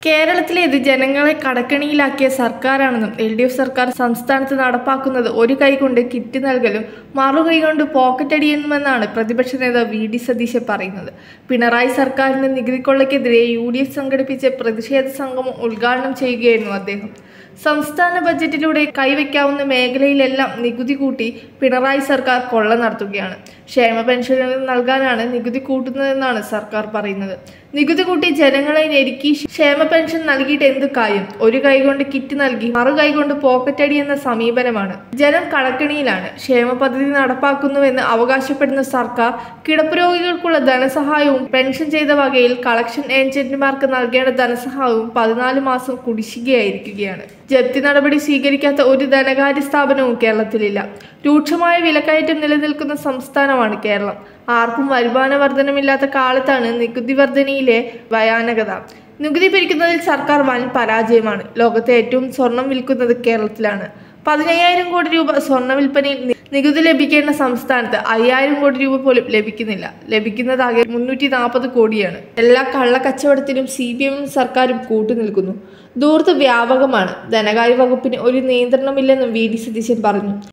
കേരളത്തിലേത് ജനങ്ങളെ കടക്കണിയിലാക്കിയ സർക്കാരാണെന്നും എൽ ഡി എഫ് സർക്കാർ സംസ്ഥാനത്ത് നടപ്പാക്കുന്നത് ഒരു കൈകൊണ്ട് കിറ്റ് നൽകലും മറുകൈ കൊണ്ട് പോക്കറ്റ് അടിയുമെന്നാണ് പ്രതിപക്ഷ നേതാവ് വി ഡി സതീശൻ പറയുന്നത് പിണറായി സർക്കാരിന്റെ നികുതി കൊള്ളയ്ക്കെതിരെ യു ഡി എഫ് സംഘടിപ്പിച്ച പ്രതിഷേധ സംഗമം ഉദ്ഘാടനം ചെയ്യുകയായിരുന്നു അദ്ദേഹം സംസ്ഥാന ബജറ്റിലൂടെ കൈവയ്ക്കാവുന്ന മേഖലയിലെല്ലാം നികുതി കൂട്ടി പിണറായി സർക്കാർ കൊള്ള നടത്തുകയാണ് ക്ഷേമ പെൻഷനുകൾ നൽകാനാണ് നികുതി കൂട്ടുന്നതെന്നാണ് സർക്കാർ പറയുന്നത് നികുതി കൂട്ടി ജനങ്ങളെ ഞെരുക്കി ക്ഷേമ പെൻഷൻ നൽകിയിട്ട് എന്ത് കാര്യം ഒരു കൈകൊണ്ട് കിറ്റ് നൽകി മറു കൈകൊണ്ട് പോക്കറ്റ് അടി എന്ന സമീപനമാണ് ജനം കടക്കണിയിലാണ് ക്ഷേമ പദ്ധതി നടപ്പാക്കുന്നുവെന്ന് അവകാശപ്പെടുന്ന സർക്കാർ കിടപ്പ് രോഗികൾക്കുള്ള ധനസഹായവും പെൻഷൻ ചെയ്ത വകയിൽ കളക്ഷൻ ഏജന്റുമാർക്ക് നൽകേണ്ട ധനസഹായവും പതിനാല് മാസം കുടിശ്ശികയായിരിക്കുകയാണ് ജപ്തി നടപടി സ്വീകരിക്കാത്ത ഒരു ധനകാര്യ സ്ഥാപനവും കേരളത്തിലില്ല രൂക്ഷമായ വിലക്കയറ്റം നിലനിൽക്കുന്ന സംസ്ഥാനമാണ് കേരളം ആർക്കും വരുമാന വർധനമില്ലാത്ത കാലത്താണ് നികുതി വർധനയിലെ ഭയാനകത നികുതി പിരിക്കുന്നതിൽ സർക്കാർ വൻ പരാജയമാണ് ലോകത്തെ ഏറ്റവും സ്വർണം വിൽക്കുന്നത് കേരളത്തിലാണ് പതിനയ്യായിരം കോടി രൂപ സ്വർണ്ണ വിൽപ്പനയിൽ നി- നികുതി ലഭിക്കേണ്ട സംസ്ഥാനത്ത് അയ്യായിരം കോടി രൂപ പോലും ലഭിക്കുന്നില്ല ലഭിക്കുന്നതാകെ മുന്നൂറ്റി നാൽപ്പത് കോടിയാണ് എല്ലാ കള്ളക്കച്ചവടത്തിനും സി പി എമ്മും സർക്കാരും കൂട്ടുനിൽക്കുന്നു ദൂർത്ത് വ്യാപകമാണ് ധനകാര്യ വകുപ്പിന് ഒരു നിയന്ത്രണമില്ലെന്നും വി ഡി സതീശൻ പറഞ്ഞു